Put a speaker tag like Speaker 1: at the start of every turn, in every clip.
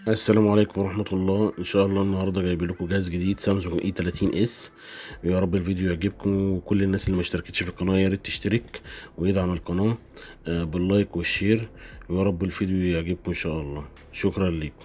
Speaker 1: السلام عليكم ورحمة الله ان شاء الله النهاردة جايب لكم جهاز جديد سامسونج اي 30 اس يا رب الفيديو يعجبكم وكل الناس اللي ما اشتركتش في القناة يا ريت تشترك ويدعم القناة آه، باللايك والشير ويا رب الفيديو يعجبكم ان شاء الله شكرا لكم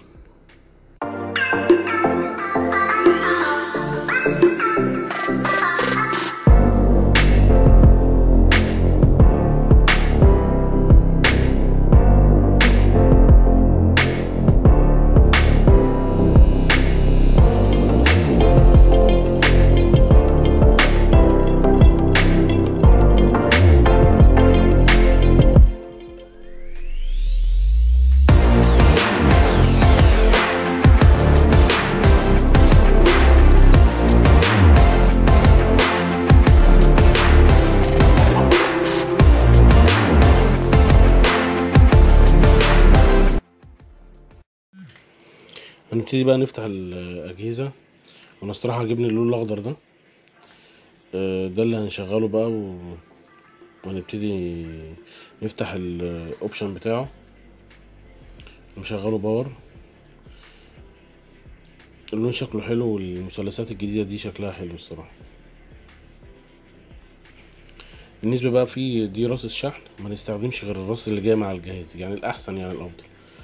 Speaker 1: هنبتدي بقى نفتح الأجهزة وانا الصراحة عجبني اللون الأخضر ده آه، ده اللي هنشغله بقى و... وهنبتدي نفتح الأوبشن بتاعه نشغله باور اللون شكله حلو والمثلثات الجديدة دي شكلها حلو الصراحة بالنسبة بقى في دي راس الشحن ما نستخدمش غير الراس اللي جاي مع الجهاز يعني الأحسن يعني الأفضل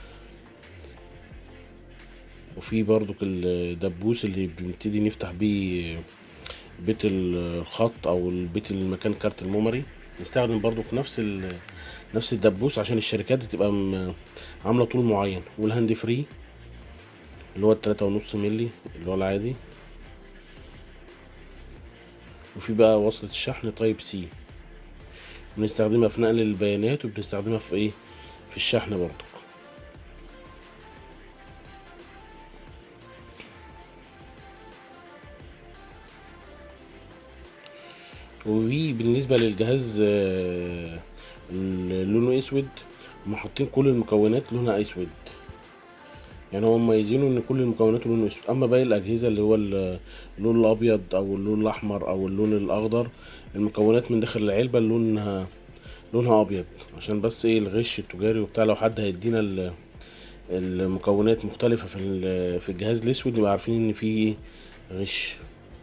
Speaker 1: وفي برضو الدبوس اللي بنبتدي نفتح بيه بيت الخط او البيت المكان كارت الميموري نستخدم برضو نفس ال... نفس الدبوس عشان الشركات بتبقى م... عامله طول معين والهاند فري اللي هو التلاتة ونص ملي اللي هو العادي وفي بقى وصلة الشحن تايب سي بنستخدمها في نقل البيانات وبنستخدمها في ايه في الشحن برضو وفي بالنسبة للجهاز آه، اللي لونه اسود هم حاطين كل المكونات لونها اسود يعني هم مميزينه ان كل المكونات لونه اسود اما باقي الاجهزه اللي هو ال- اللون الابيض او اللون الاحمر او اللون الاخضر المكونات من داخل العلبه لونها لونها ابيض عشان بس ايه الغش التجاري وبتاع لو حد هيدينا ال- المكونات مختلفه في ال- في الجهاز الاسود نبقى عارفين ان في غش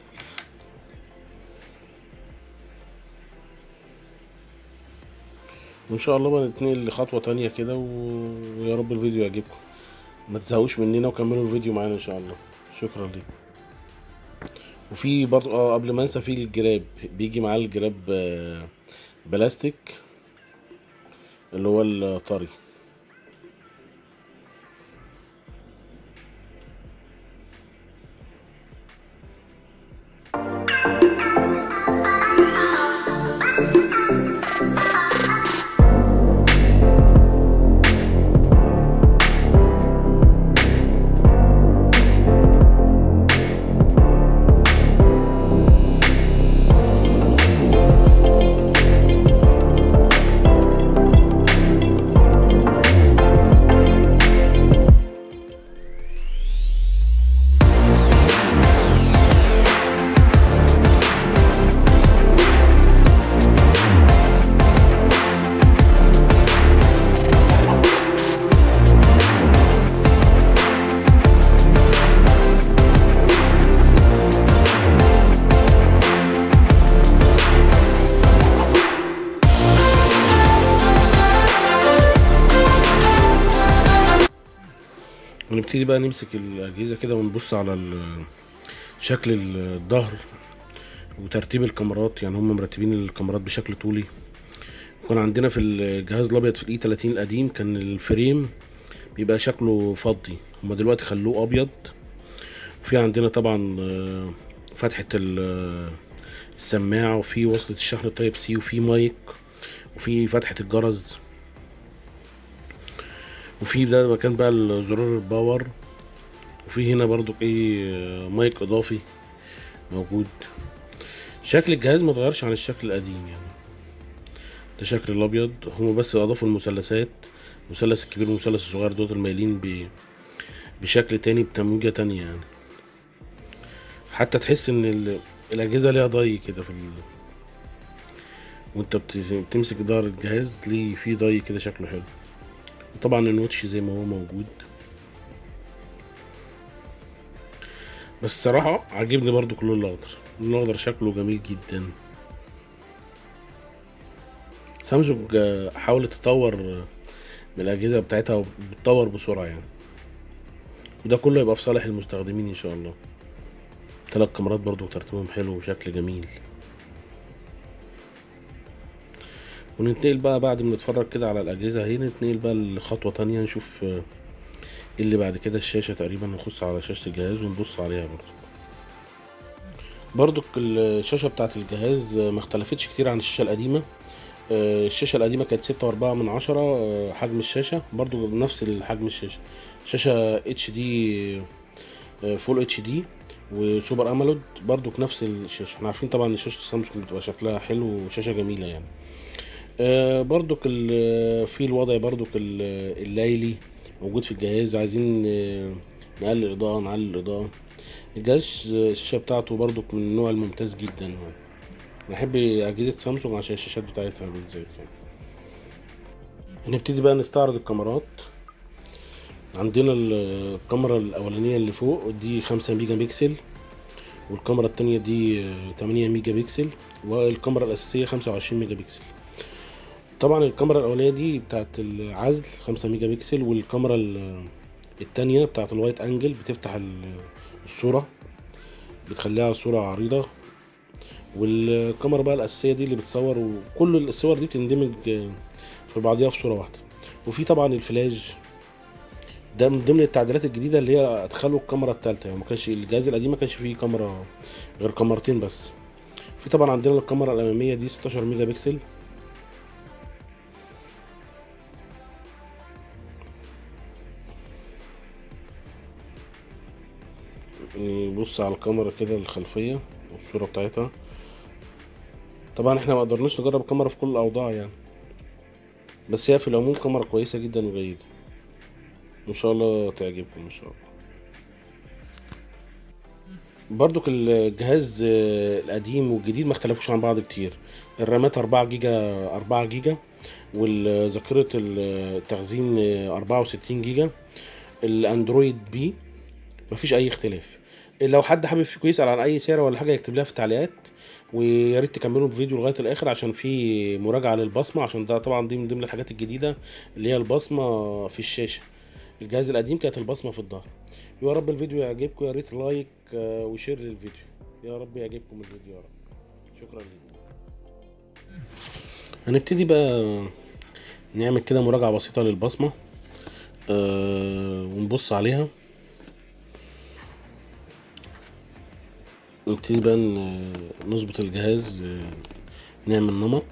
Speaker 1: وان شاء الله بقى نتنقل لخطوه تانية كده و... ويا رب الفيديو يعجبكم ما تزهقوش مننا وكملوا الفيديو معانا ان شاء الله شكرا لكم وفي برضه اه قبل ما انسى في الجراب بيجي معاه الجراب آه، بلاستيك اللي هو الطري ونبتدي بقى نمسك الأجهزة كده ونبص على ال- شكل الظهر وترتيب الكاميرات يعني هم مرتبين الكاميرات بشكل طولي وكان عندنا في الجهاز الأبيض في الإي 30 القديم كان الفريم بيبقى شكله فضي هما دلوقتي خلوه أبيض وفي عندنا طبعا آه، فتحة ال- السماعة وفي وصلة الشحن تايب سي وفي مايك وفي فتحة الجرس وفي ده مكان بقى زرار الباور وفي هنا برضو ايه مايك اضافي موجود شكل الجهاز ما اتغيرش عن الشكل القديم يعني ده شكل الابيض هما بس اضافوا المثلثات المثلث الكبير والمثلث الصغير دوت المايلين ب... بشكل تاني بتمويجة تانية يعني حتى تحس ان ال... الاجهزة ليها ضي كده في ال... وانت بت- بتمسك ظهر الجهاز تلاقيه فيه ضي كده شكله حلو طبعا النوتش زي ما هو موجود بس الصراحة عاجبني برضو اللون الأخضر اللون الأخضر شكله جميل جدا سامسونج آه، حاولت تطور آه، من الأجهزة بتاعتها وبتطور بسرعة يعني وده كله يبقى في صالح المستخدمين إن شاء الله تلات كاميرات برضو ترتيبهم حلو وشكل جميل وننتقل بقى بعد ما نتفرج كده على الأجهزة اهي ننتقل بقى لخطوة تانية نشوف آه، ايه اللي بعد كده الشاشة تقريبا نخص على شاشة الجهاز ونبص عليها برضو برضو الشاشة بتاعت الجهاز آه، ما اختلفتش كتير عن الشاشة القديمة آه، الشاشة القديمة كانت ستة وأربعة من عشرة آه، حجم الشاشة برضو نفس الحجم الشاشة شاشة اتش دي فول اتش دي وسوبر امولود برضو نفس الشاشة احنا عارفين طبعا ان شاشة سامسونج بتبقى شكلها حلو وشاشة جميلة يعني آه، برضك ال- في الوضع برضك ال- الليلي موجود في الجهاز عايزين آه، نقلل الإضاءة نعلي الإضاءة الجهاز آه، الشاشة بتاعته برضك من النوع الممتاز جدا يعني بحب أجهزة سامسونج عشان الشاشات بتاعتها بالذات يعني هنبتدي بقى نستعرض الكاميرات عندنا ال- الكاميرا الأولانية اللي فوق دي خمسة ميجا بكسل والكاميرا التانية دي آه، تمانية ميجا بكسل والكاميرا الأساسية خمسة وعشرين ميجا بكسل طبعا الكاميرا الاولانيه دي بتاعت العزل 5 ميجا بكسل والكاميرا ال- التانية بتاعت الوايت انجل بتفتح ال- الصوره بتخليها صوره عريضه والكاميرا بقى الاساسيه دي اللي بتصور وكل الصور دي بتندمج في بعضيها في صوره واحده وفي طبعا الفلاش ده من ضمن التعديلات الجديده اللي هي ادخلوا الكاميرا الثالثه يعني ما كانش الجهاز القديم ما كانش فيه كاميرا غير كاميرتين بس في طبعا عندنا الكاميرا الاماميه دي 16 ميجا بكسل نبص على الكاميرا كده الخلفية والصورة بتاعتها طبعا احنا ما قدرناش نجرب الكاميرا في كل الأوضاع يعني بس هي في العموم كاميرا كويسة جدا وجيدة إن شاء الله تعجبكم إن شاء الله برضك الجهاز آه، القديم والجديد ما اختلفوش عن بعض كتير الرامات 4 جيجا 4 جيجا والذاكرة التخزين آه، 64 جيجا الاندرويد بي مفيش اي اختلاف لو حد حابب فيكم يسال عن اي سعر ولا حاجه يكتب لها في التعليقات ويا ريت تكملوا الفيديو لغايه الاخر عشان في مراجعه للبصمه عشان ده طبعا دي من ضمن الحاجات الجديده اللي هي البصمه في الشاشه الجهاز القديم كانت البصمه في الظهر يا رب الفيديو يعجبكم يا ريت لايك آه، وشير للفيديو يا رب يعجبكم الفيديو يا رب شكرا لكم هنبتدي بقى نعمل كده مراجعه بسيطه للبصمه آه، ونبص عليها نبتدي بقى ن- نظبط الجهاز آه، نعمل نمط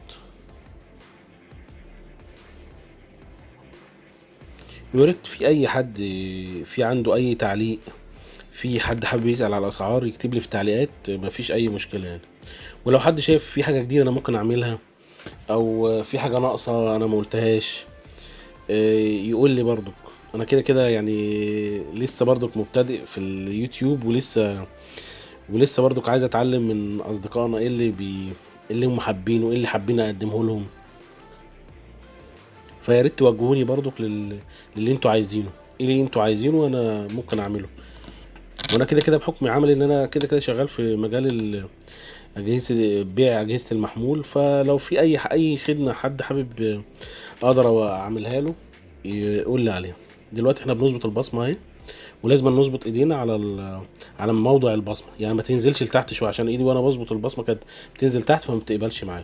Speaker 1: وياريت في اي حد آه، في عنده اي تعليق في حد حابب يسأل على الاسعار يكتب لي في التعليقات آه، مفيش اي مشكلة يعني ولو حد شايف في حاجة جديدة انا ممكن اعملها او آه، في حاجة ناقصة انا ما قلتهاش آه، يقول لي برضك انا كده كده يعني لسه برضك مبتدئ في اليوتيوب ولسه ولسه برضك عايز اتعلم من اصدقائنا ايه اللي بي إيه اللي هم حابينه وايه اللي حابين اقدمه لهم فيا ريت توجهوني برضك لل... للي انتوا عايزينه ايه اللي انتوا عايزينه وانا ممكن اعمله وانا كده كده بحكم عملي ان انا كده كده شغال في مجال ال- اجهزه بيع اجهزه المحمول فلو في اي اي خدمه حد حابب اقدر اعملها له يقول لي عليها دلوقتي احنا بنظبط البصمه اهي ولازم نظبط ايدينا على ال- على موضع البصمه يعني ما تنزلش لتحت شويه عشان ايدي وانا بظبط البصمه كانت بتنزل تحت فما بتقبلش معايا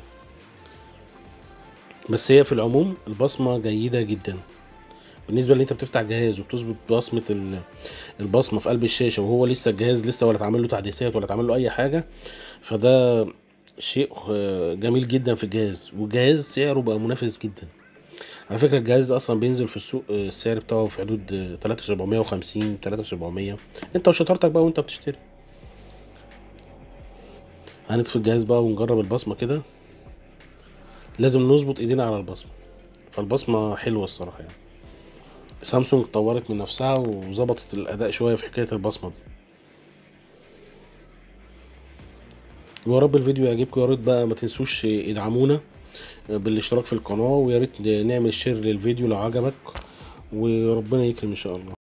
Speaker 1: بس هي في العموم البصمه جيده جدا بالنسبه اللي انت بتفتح جهاز وبتظبط بصمه ال- البصمه في قلب الشاشه وهو لسه الجهاز لسه ولا اتعمل له تحديثات ولا اتعمل له اي حاجه فده شيء آه، جميل جدا في الجهاز والجهاز سعره بقى منافس جدا على فكره الجهاز اصلا بينزل في السوق آه، السعر بتاعه في حدود آه، 3750 3700 انت وشطارتك بقى وانت بتشتري هنطفي الجهاز بقى ونجرب البصمه كده لازم نظبط ايدينا على البصمه فالبصمه حلوه الصراحه يعني سامسونج طورت من نفسها وظبطت الاداء شويه في حكايه البصمه دي ويا رب الفيديو يعجبكم يا ريت بقى ما تنسوش ادعمونا بالاشتراك في القناه ويا ريت نعمل شير للفيديو لو عجبك وربنا يكرم ان شاء الله